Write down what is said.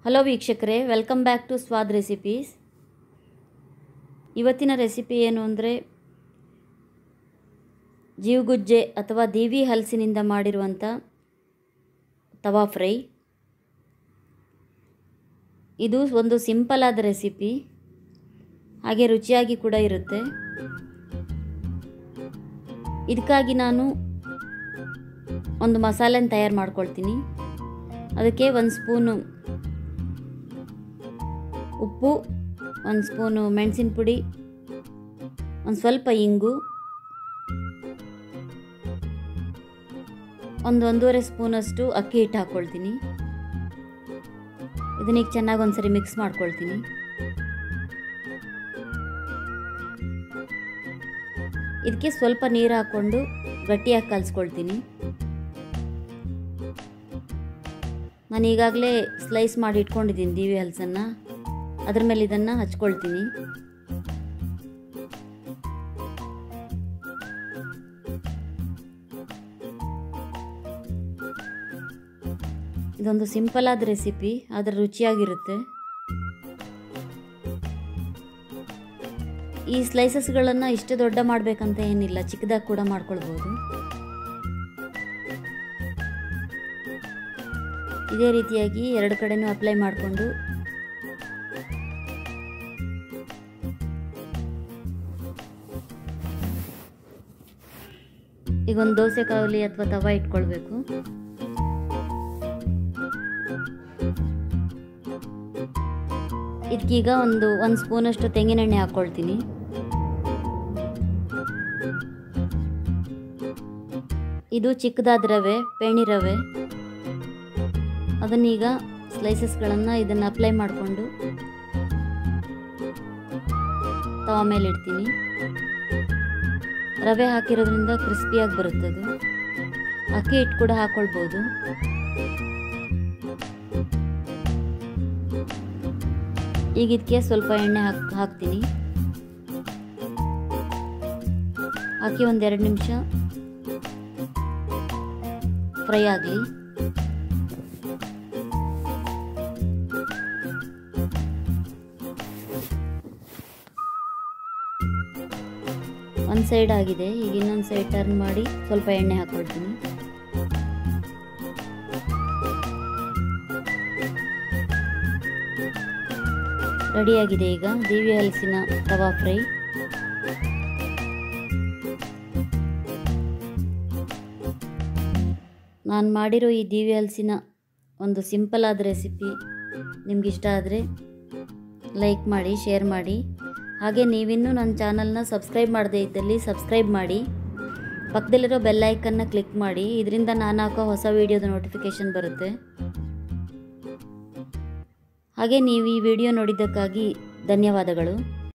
hello ವೀಕ್ಷಕರೇ welcome back to Swad recipes ಇವತ್ತಿನ recipe ಏನು ಅಂದರೆ ಜೀವಗುಜ್ಜೆ ಅಥವಾ ದೇವಿ ಹಲಸಿನಿಂದ ಮಾಡಿರುವಂಥ ತವಾ ಫ್ರೈ ಇದು ಒಂದು ಸಿಂಪಲ್ ಆದ ರೆಸಿಪಿ ಹಾಗೆ ರುಚಿಯಾಗಿ ಕೂಡ ಇರುತ್ತೆ ಇದಕ್ಕಾಗಿ ನಾನು ಒಂದು ಮಸಾಲೆನ ತಯಾರು ಮಾಡ್ಕೊಳ್ತೀನಿ ಅದಕ್ಕೆ ಒಂದು ಸ್ಪೂನು ಉಪ್ಪು ಒಂದು ಸ್ಪೂನು ಮೆಣಸಿನ ಪುಡಿ ಒಂದು ಸ್ವಲ್ಪ ಇಂಗು ಒಂದು ಒಂದೂವರೆ ಸ್ಪೂನಷ್ಟು ಅಕ್ಕಿ ಹಿಟ್ಟು ಹಾಕ್ಕೊಳ್ತೀನಿ ಇದನ್ನೀಗ ಚೆನ್ನಾಗಿ ಒಂದ್ಸರಿ ಮಿಕ್ಸ್ ಮಾಡ್ಕೊಳ್ತೀನಿ ಇದಕ್ಕೆ ಸ್ವಲ್ಪ ನೀರು ಹಾಕ್ಕೊಂಡು ಗಟ್ಟಿಯಾಗಿ ಕಲಿಸ್ಕೊಳ್ತೀನಿ ನಾನು ಈಗಾಗಲೇ ಸ್ಲೈಸ್ ಮಾಡಿ ಇಟ್ಕೊಂಡಿದ್ದೀನಿ ದೀವಿ ಹಲಸನ್ನು ಅದ್ರ ಮೇಲೆ ಇದನ್ನು ಹಚ್ಕೊಳ್ತೀನಿ ಇದೊಂದು ಸಿಂಪಲ್ ಆದ ರೆಸಿಪಿ ಆದರೆ ರುಚಿಯಾಗಿರುತ್ತೆ ಈ ಸ್ಲೈಸಸ್ಗಳನ್ನು ಇಷ್ಟು ದೊಡ್ಡ ಮಾಡಬೇಕಂತ ಏನಿಲ್ಲ ಚಿಕ್ಕದಾಗಿ ಕೂಡ ಮಾಡ್ಕೊಳ್ಬೋದು ಇದೇ ರೀತಿಯಾಗಿ ಎರಡು ಕಡೆನೂ ಅಪ್ಲೈ ಮಾಡಿಕೊಂಡು ಈಗ ಒಂದು ದೋಸೆ ಕಾವಲಿ ಅಥವಾ ತವಾ ಇಟ್ಕೊಳ್ಬೇಕು ಇದಕ್ಕೀಗ ಒಂದು ಒಂದು ಸ್ಪೂನಷ್ಟು ತೆಂಗಿನೆಣ್ಣೆ ಹಾಕ್ಕೊಳ್ತೀನಿ ಇದು ಚಿಕ್ಕದಾದ ರವೆ ಪೇಣಿ ರವೆ ಅದನ್ನೀಗ ಸ್ಲೈಸಸ್ಗಳನ್ನು ಇದನ್ನು ಅಪ್ಲೈ ಮಾಡಿಕೊಂಡು ತವ ಮೇಲೆ ಇಡ್ತೀನಿ ರವೆ ಹಾಕಿರೋದ್ರಿಂದ ಕ್ರಿಸ್ಪಿಯಾಗಿ ಬರುತ್ತದು ಅಕ್ಕಿ ಹಿಟ್ಟು ಕೂಡ ಹಾಕ್ಕೊಳ್ಬೋದು ಈಗ ಇದಕ್ಕೆ ಸ್ವಲ್ಪ ಎಣ್ಣೆ ಹಾಕ್ ಹಾಕ್ತೀನಿ ಹಾಕಿ ಒಂದೆರಡು ನಿಮಿಷ ಫ್ರೈ ಆಗಲಿ ಒಂದು ಸೈಡ್ ಆಗಿದೆ ಈಗ ಇನ್ನೊಂದು ಸೈಡ್ ಟರ್ನ್ ಮಾಡಿ ಸ್ವಲ್ಪ ಎಣ್ಣೆ ಹಾಕ್ಕೊಳ್ತೀನಿ ರೆಡಿಯಾಗಿದೆ ಈಗ ದೇವಿ ಹಲಸಿನ ತವಾ ಫ್ರೈ ನಾನು ಮಾಡಿರೋ ಈ ದೇವಿ ಹಲಸಿನ ಒಂದು ಸಿಂಪಲ್ ಆದ ರೆಸಿಪಿ ನಿಮ್ಗೆ ಇಷ್ಟ ಆದರೆ ಲೈಕ್ ಮಾಡಿ ಶೇರ್ ಮಾಡಿ ಹಾಗೆ ನೀವಿನ್ನೂ ನನ್ನ ಚಾನಲ್ನ ಸಬ್ಸ್ಕ್ರೈಬ್ ಮಾಡದೇ ಇದ್ದಲ್ಲಿ ಸಬ್ಸ್ಕ್ರೈಬ್ ಮಾಡಿ ಪಕ್ಕದಲ್ಲಿರೋ ಬೆಲ್ಲೈಕನ್ನ ಕ್ಲಿಕ್ ಮಾಡಿ ಇದರಿಂದ ನಾನು ಹಾಕೋ ಹೊಸ ವೀಡಿಯೋದ ನೋಟಿಫಿಕೇಷನ್ ಬರುತ್ತೆ ಹಾಗೆ ನೀವು ಈ ವಿಡಿಯೋ ನೋಡಿದ್ದಕ್ಕಾಗಿ ಧನ್ಯವಾದಗಳು